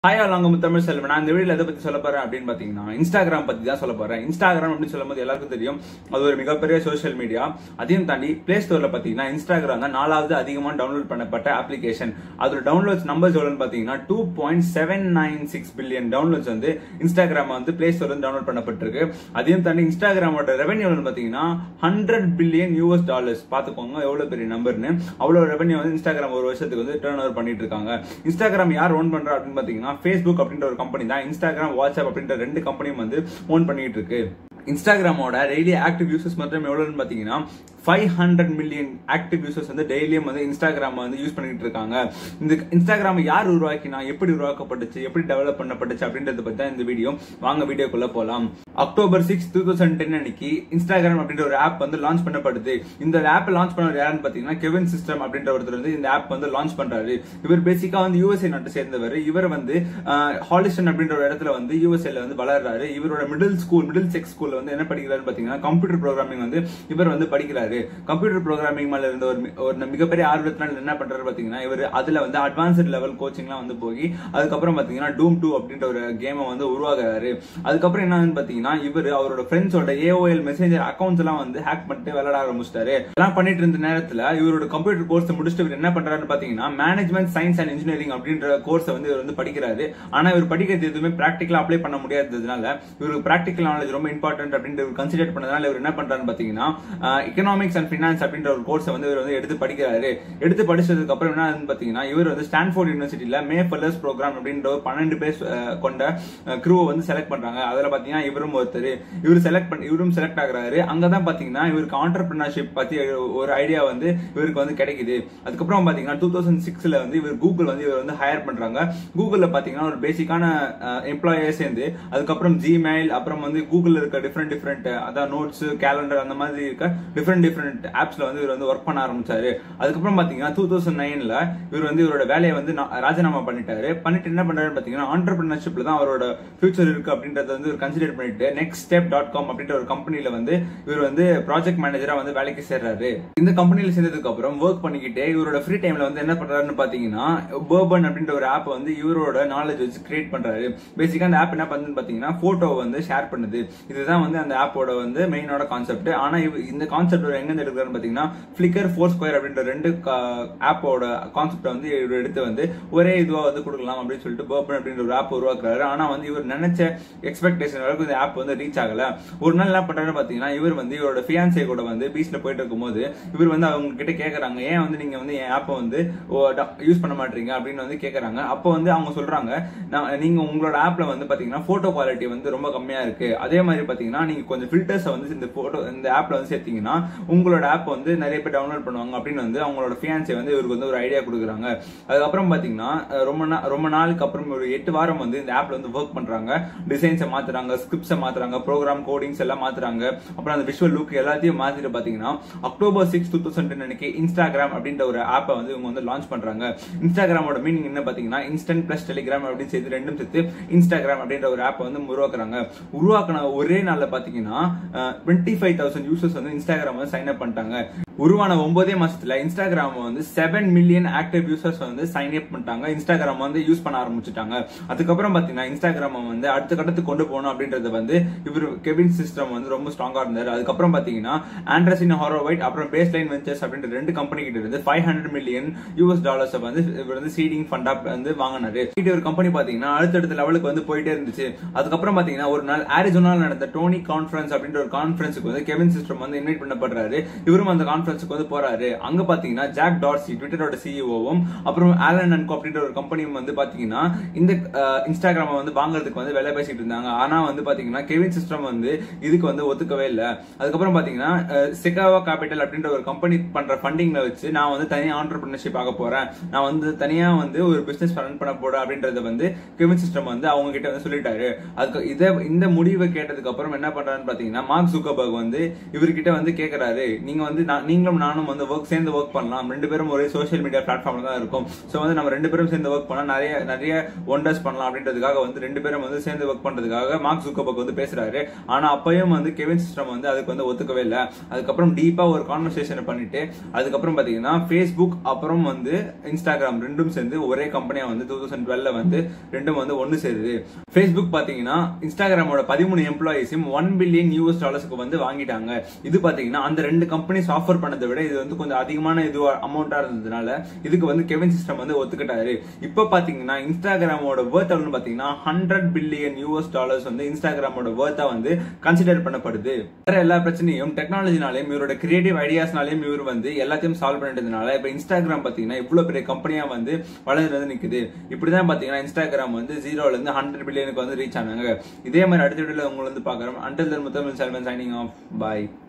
hi அலாங்க Tamil Selvan நான் இந்த வீடியோல எதை பத்தி சொல்ல போறேன் அப்படின்னு பாத்தீங்கன்னா இன்ஸ்டாகிராம் பத்தி தான் சொல்ல போறேன் இன்ஸ்டாகிராம் அப்படின்னு சொல்லும்போது எல்லாருக்கும் தெரியும் அது ஒரு மிகப்பெரிய சோஷியல் மீடியா அதையும் தாண்டி பிளே ஸ்டோர்ல பாத்தீங்கன்னா இன்ஸ்டாகிராம் தான் நாலாவது அதிகமா டவுன்லோட் பண்ணப்பட்ட அப்ளிகேஷன் அதோட டவுன்லோட்ஸ் நம்பர்ஸ் எவ்வளவுன்னு பாத்தீங்கன்னா two point seven nine six billion downloads வந்து இன்ஸ்டாகிராம் வந்து பிளே ஸ்டோர்ல டவுன்லோட் பண்ணப்பட்டிருக்கு அதையும் தாண்டி இன்ஸ்டாகிராமோட ரெவன்யூ பாத்தீங்கன்னா ஹண்ட்ரட் பில்லியன் யூஎஸ் டாலர்ஸ் பாத்துக்கோங்க எவ்வளவு பெரிய நம்பர்னு அவ்வளவு ரெவன்யூ வந்து இன்ஸ்டாகிராம் ஒரு வருஷத்துக்கு வந்து டேர்ன் ஓவர் பண்ணிட்டு இருக்காங்க இன்ஸ்டாகிராம் யார் ஓன் பண்றா அப்படின்னு பாத்தீங்கன்னா ஃபேஸ்புக் அப்படின்ற ஒரு கம்பெனி தான் இன்ஸ்டாகிராம் வாட்ஸ்அப் அப்படின்ற ரெண்டு கம்பெனியும் வந்து ஓன் பண்ணிட்டு இருக்கு இன்ஸ்டாகிராமோட டெய்லி ஆக்டிவ் யூசர்ஸ் மட்டும் எவ்வளவுன்னு பாத்தீங்கன்னா five hundred million active users வந்து டெய்லியும் வந்து இன்ஸ்டாகிராம் வந்து யூஸ் பண்ணிட்டு இருக்காங்க இந்த இன்ஸ்டாகிராம் யார் உருவாக்கினா எப்படி உருவாக்கப்பட்டுச்சு எப்படி டெவலப் பண்ணப்பட்டுச்சு அப்படின்றத பத்தி தான் இந்த வீடியோ வாங்க வீடியோக்குள்ள போலாம் October six two thousand ten அன்னைக்கு இன்ஸ்டாகிராம் அப்படின்ற ஒரு ஆப் வந்து லான்ச் பண்ணப்படுது இந்த ஆப் லான்ச் பண்ணவர் யாருன்னு பாத்தீங்கன்னா கெவின் சிஸ்டம் அப்படின்ற ஒருத்தர் வந்து இந்த ஆப் வந்து லான்ச் பண்றாரு இவர் பேசிக்கா வந்து யூஎஸ்ஏ நாட்டை சேர்ந்தவர் இவர் வந்து ஹாலிஸ்டன் அப்படின்ற ஒரு இடத்துல வந்து யூஎஸ்ஏல வந்து வளர்றாரு இவரோட மிடில் ஸ்கூல் மிடில் செக்ஸ் ஸ்கூல்ல வந்து என்ன படிக்கிறாரு பாத்தீங்கன்னா கம்ப்யூட்டர் ப்ரோக்ராமிங் வந்து இவர் வந்து படிக்கிறாரு கம்ப்யூட்டர் ப்ரோக்ராமிங் மேல இருந்த ஒரு மி- ஒரு மிகப்பெரிய ஆர்வத்தினால என்ன பண்றாரு பாத்தீங்கன்னா இவர் அதுல வந்து அட்வான்ஸ்ட் லெவல் கோச்சிங்லாம் வந்து போய் அதுக்கப்புறம் பாத்தீங்கன்னா டூம் டூ அப்படின்ற ஒரு கேமை வந்து உருவாக்குறாரு அதுக்கப்புறம் என்னன்னு பாத்தீங்கன்னா இவர் அவரோட ஃப்ரெண்ட்ஸோட ஏஓஎல் மெசேஞ்சர் அக்கௌண்ட்ஸ் எல்லாம் வந்து ஹேக் பண்ணிட்டு விளையாட ஆரம்பிச்சிட்டாரு எல்லாம் பண்ணிட்டு இருந்த நேரத்துல இவரோட கம்ப்யூட்டர் கோர்ஸ் முடிச்சுட்டு இவர் என்ன பண்றாருன்னு பாத்தீங்கன்னா மேனேஜ்மெண்ட் சயின்ஸ் அண்ட் இன்ஜினியரிங் அப்படின்ற கோர்ஸ் வந்து இவர் வந்து படிக்கிறாரு ஆனா இவர் படிக்கிறது எதுவுமே பிராக்டிகலா அப்ளை பண்ண முடியாததுனால இவருக்கு பிராக்டிகல் நாலேஜ் ரொம்ப இம்பார்ட்டன்ட் அப்படின்ற கன்சிடர் பண்ணதுனால இவர் என்ன பண்றாருன்னு பாத்தீங்கன்னா எக்கனாமிக்ஸ் அண்ட் ஃபினான்ஸ் அப்படின்ற ஒரு கோர்ஸ் வந்து இவர் வந்து எடுத்து படிக்கிறாரு எடுத்து படிச்சதுக்கு அப்புறம் என்ன ஆகுதுன்னு பாத்தீங்கன்னா இவர் வந்து ஸ்டான்ஃபோர்ட் யூனிவர்சிட்டியில மே ஃபெல்லர்ஸ் ப்ரோக்ராம் அப்படின்ற ஒரு பன்னெண்டு பேர் அஹ், கொண்ட க்ரூவை வந்து செலக்ட் பண்றாங்க அதுல பாத்தீங்கன்னா இவரும் ஒருத்தர் இவர் செலக்ட் பண்ணி இவரும் செலக்ட் ஆகுறாரு அங்கதான் பாத்தீங்கன்னா இவருக்கு ஆண்டர்பிரினர்ஷிப் பத்தி ஒரு ஐடியா வந்து இவருக்கு வந்து கிடைக்குது அதுக்கப்புறம் பாத்தீங்கன்னா டூ தௌசண்ட் சிக்ஸ்ல வந்து இவர் கூகுள் வந்து இவர் வந்து ஹையர் பண்றாங்க கூகுள்ல பாத்தீங்கன்னா ஒரு பேசிக்கான எம்ப்ளாயே சேர்ந்து அதுக்கப்புறம் ஜிமெயில் அப்புறம் வந்து கூகுள்ல இருக்க டிஃப்ரெண்ட் டிஃப்ரெண்ட் அதான் நோட்ஸ் கேலண்டர் அந்த மாதிரி இருக்க டிஃப்ரெண்ட் டிஃப்ரெண்ட் ஆப்ஸ்ல வந்து இவர் வந்து ஒர்க் பண்ண ஆரம்பிச்சாரு அதுக்கப்புறம் பாத்தீங்கன்னா டூ தௌசண்ட் நைன்ல இவர் வந்து இவரோட வேலையை வந்து நா- ராஜினாமா பண்ணிட்டாரு பண்ணிட்டு என்ன பண்றாரு பாத்தீங்கன்னா ஆண்டர்பிரினர்ஷிப்ல தான் அவரோட ஃபியூச்சர் இருக்கு அப்படின்றத வந்து இவர் கன்சிடர் பண்ணிட்டு நெக்ஸ்ட் ஸ்டெப் டாட் காம் அப்படின்ற ஒரு கம்பெனில வந்து இவர் வந்து ப்ராஜெக்ட் மேனேஜரா வந்து வேலைக்கு சேர்றாரு இந்த கம்பெனில சேர்ந்ததுக்கு அப்புறம் ஒர்க் பண்ணிக்கிட்டே இவரோட ஃப்ரீ டைம்ல வந்து என்ன பண்றாருன்னு பாத்தீங்கன்னா பர்பன் அப்படின்ற ஒரு ஆப் வந்து இவரோட நாலேஜ் வச்சு கிரியேட் பண்றாரு பேசிக்கா அந்த ஆப் என்ன பண்ணுதுன்னு பாத்தீங்கன்னா போட்டோ வந்து ஷேர் பண்ணுது இதுதான் வந்து அந்த ஆப்போட வந்து மெயினோட கான்செப்ட் ஆனா இவ- இந்த கான்செப்ட் எங்க இருந்து எடுக்கிறாருன்னு பாத்தீங்கன்னா பிளிக்கர் ஃபோர் ஸ்கொயர் அப்படின்ற ரெண்டு ஆப்போட கான்செப்ட் வந்து இவர் எடுத்து வந்து ஒரே இதுவா வந்து கொடுக்கலாம் அப்படின்னு சொல்லிட்டு பர்பன் அப்படின்ற ஒரு ஆப் உருவாக்குறாரு ஆனா வந்து இவர் நினைச்ச எக்ஸ்பெக்டேஷன் வரைக்கும் இந்த ஆப் வந்து ரீச் ஆகல ஒரு நாள் என்ன பண்றாரு பாத்தீங்கன்னா இவர் வந்து இவரோட ஃபியான்சே கூட வந்து பீச்ல போயிட்டு இருக்கும்போது இவர் வந்து அவங்க கிட்ட கேக்குறாங்க ஏன் வந்து நீங்க வந்து என் ஆப்பை வந்து யூஸ் பண்ண மாட்டீங்க அப்படின்னு வந்து கேக்குறாங்க அப்போ வந்து அவங்க சொல்றாங்க நான் நீங்க உங்களோட ஆப்ல வந்து பாத்தீங்கன்னா போட்டோ குவாலிட்டி வந்து ரொம்ப கம்மியா இருக்கு அதே மாதிரி பாத்தீங்கன்னா நீங்க கொஞ்சம் ஃபில்டர்ஸ் வந்து இந்த போட்டோ இந்த ஆப்ல வந்து சேர்த்தீங்கன்னா உங்களோட ஆப் வந்து நிறைய பேர் டவுன்லோட் பண்ணுவாங்க அப்படின்னு வந்து அவங்களோட ஃபியான்சே வந்து இவருக்கு வந்து ஒரு ஐடியா கொடுக்குறாங்க அதுக்கப்புறம் பாத்தீங்கன்னா அஹ் ரொம்ப நா- ரொம்ப நாளுக்கு அப்புறம் ஒரு எட்டு வாரம் வந்து இந்த ஆப்ல வந்து ஒர்க் பண்றாங்க டிசைன்ஸை மாத்துறாங்க ஸ்கிரிப்ட்ஸை மாத்துறாங்க ப்ரோக்ராம் கோடிங்ஸ் எல்லாம் மாத்துறாங்க அப்புறம் அந்த விஷுவல் லுக் எல்லாத்தையும் மாத்திட்டு பாத்தீங்கன்னா October six two thousand ten அன்னைக்கு இன்ஸ்டாகிராம் அப்படின்ற ஒரு ஆப்பை வந்து இவங்க வந்து லான்ச் பண்றாங்க இன்ஸ்டாகிராமோட மீனிங் என்ன பாத்தீங்கன்னா இன்ஸ்டன்ட் பிளஸ் டெலிகிராம் அப்படின்னு சேர்த்து ரெண்டும் சேர்த்து இன்ஸ்டாகிராம் அப்படின்ற ஒரு ஆப்பை வந்து உருவாக்குறாங்க உருவாக்குன ஒரே நாள்ல பாத்தீங்கன்னா டுவெண்ட்டி ஃபைவ் தௌசண்ட் யூசர்ஸ் வந்து இன்ஸ்டாகிராம் வந்து சைன் அப் பண்ணிட்டாங்க உருவான ஒன்பதே மாசத்துல இன்ஸ்டாகிராம் வந்து செவன் மில்லியன் ஆக்டிவ் யூசர்ஸ் வந்து சைன் அப் பண்ணிட்டாங்க இன்ஸ்டாகிராம் வந்து யூஸ் பண்ண ஆரம்பிச்சுட்டாங்க அதுக்கப்புறம் பாத்தீங்கன்னா இன்ஸ்டாகிராம் வந்து அடுத்த கட்டத்துக்கு கொண்டு போகணும் அப்படின்றத வந்து இவர் கெவின் சிஸ்டம் வந்து ரொம்ப ஸ்ட்ராங்கா இருந்தாரு அதுக்கப்புறம் பாத்தீங்கன்னா ஆண்ட்ரஸின் ஹாரோவைட் அப்புறம் பேஸ் லைன் வெஞ்சர்ஸ் அப்படின்ற ரெண்டு கம்பெனி கிட்ட இருந்து five hundred million US dollars வந்து இவர் வந்து சீடிங் ஃபண்டா வந்து வாங்கினாரு இது ஒரு கம்பெனி பாத்தீங்கன்னா அடுத்தடுத்த லெவலுக்கு வந்து போயிட்டே இருந்துச்சு அதுக்கப்புறம் பாத்தீங்கன்னா ஒரு நாள் ஆரிசோனால நடந்த டோனி கான்ஃபரன்ஸ் அப்படின்ற ஒரு கான்ஃபரன்ஸுக்கு வந்து கெவின் சிஸ்டம் வந்து இன்வைட் பண்ணப்படுறாரு இவரும் அந்த கான்ஃபரன்ஸுக்கு வந்து போறாரு அங்க பாத்தீங்கன்னா ஜாக் டார்சி ட்விட்டரோட சிஇஓவும் அப்புறம் ஆலன் அண்ட் அப்படின்ற ஒரு கம்பெனியும் வந்து பாத்தீங்கன்னா இந்த இன்ஸ்டாகிராம வந்து வாங்குறதுக்கு வந்து வேலை பேசிட்டு இருந்தாங்க ஆனா வந்து பாத்தீங்கன்னா கெவின் சிஸ்டம் வந்து இதுக்கு வந்து ஒத்துக்கவே இல்ல அதுக்கப்புறம் பாத்தீங்கன்னா செகாவா கேபிட்டல் அப்படின்ற ஒரு கம்பெனி பண்ற ஃபண்டிங்ல வச்சு நான் வந்து தனியா ஆண்டர்பிரினர்ஷிப் ஆக போறேன் நான் வந்து தனியா வந்து ஒரு பிசினஸ் ரன் பண்ண போறேன் அப்படின்றத வந்து கெவின் சிஸ்டம் வந்து அவங்க கிட்ட வந்து சொல்லிட்டாரு அதுக்கு இத இந்த முடிவை கேட்டதுக்கு அப்புறம் என்ன பண்றாருன்னு பாத்தீங்கன்னா மார்க் சுக்கபர்க் வந்து இவர்கிட்ட வந்து கேக்குறாரு நீங்க வந்து நான்- நீங்க நீங்களும் நானும் வந்து ஒர்க் சேர்ந்து ஒர்க் பண்ணலாம் ரெண்டு பேரும் ஒரே சோஷியல் மீடியா பிளாட்ஃபார்ம்ல தான் இருக்கும் ஸோ வந்து நம்ம ரெண்டு பேரும் சேர்ந்து ஒர்க் பண்ணலாம் நிறைய நிறைய ஒண்டர்ஸ் பண்ணலாம் அப்படின்றதுக்காக வந்து ரெண்டு பேரும் வந்து சேர்ந்து ஒர்க் பண்றதுக்காக மார்க் ஜுக்கபர்க் வந்து பேசுறாரு ஆனா அப்பயும் வந்து கெவின் சிஸ்டம் வந்து அதுக்கு வந்து ஒத்துக்கவே இல்லை அதுக்கப்புறம் டீப்பா ஒரு கான்வர்சேஷன் பண்ணிட்டு அதுக்கப்புறம் பாத்தீங்கன்னா ஃபேஸ்புக் அப்புறம் வந்து இன்ஸ்டாகிராம் ரெண்டும் சேர்ந்து ஒரே கம்பெனியா வந்து டூ தௌசண்ட் டுவெல்ல வந்து ரெண்டும் வந்து ஒன்னு சேருது ஃபேஸ்புக் பாத்தீங்கன்னா இன்ஸ்டாகிராமோட பதிமூணு எம்ப்ளாயிஸும் ஒன் பில்லியன் யூஎஸ் டாலர்ஸ்க்கு வந்து வாங்கிட்டாங்க இது பாத்தீங்கன்னா அந்த ரெண்டு கம்பெனிஸ் ஆஃபர் பண்ணதை விட இது வந்து கொஞ்சம் அதிகமான இது அமௌண்டா இருந்ததுனால இதுக்கு வந்து கெவின் சிஸ்டம் வந்து ஒத்துக்கிட்டாரு இப்ப பாத்தீங்கன்னா இன்ஸ்டாகிராமோட வேர்த் எவ்வளவு பாத்தீங்கன்னா ஹண்ட்ரட் பில்லியன் யூஎஸ் டாலர்ஸ் வந்து இன்ஸ்டாகிராமோட வேர்த்தா வந்து கன்சிடர் பண்ணப்படுது வேற எல்லா பிரச்சனையும் டெக்னாலஜினாலையும் இவரோட கிரியேட்டிவ் ஐடியாஸ்னாலையும் இவர் வந்து எல்லாத்தையும் சால்வ் பண்ணிட்டதுனால இப்ப இன்ஸ்டாகிராம் பாத்தீங்கன்னா இவ்வளவு பெரிய கம்பெனியா வந்து வளர்ந்து நிக்குது இப்படிதான் பாத்தீங்கன்னா இன்ஸ்டாகிராம் வந்து ஜீரோல இருந்து ஹண்ட்ரட் பில்லியனுக்கு வந்து ரீச் ஆனாங்க இதே மாதிரி அடுத்த வீடியோல உங்களை வந்து பாக்குறோம் until Muthamizh Selvan signing off பாய்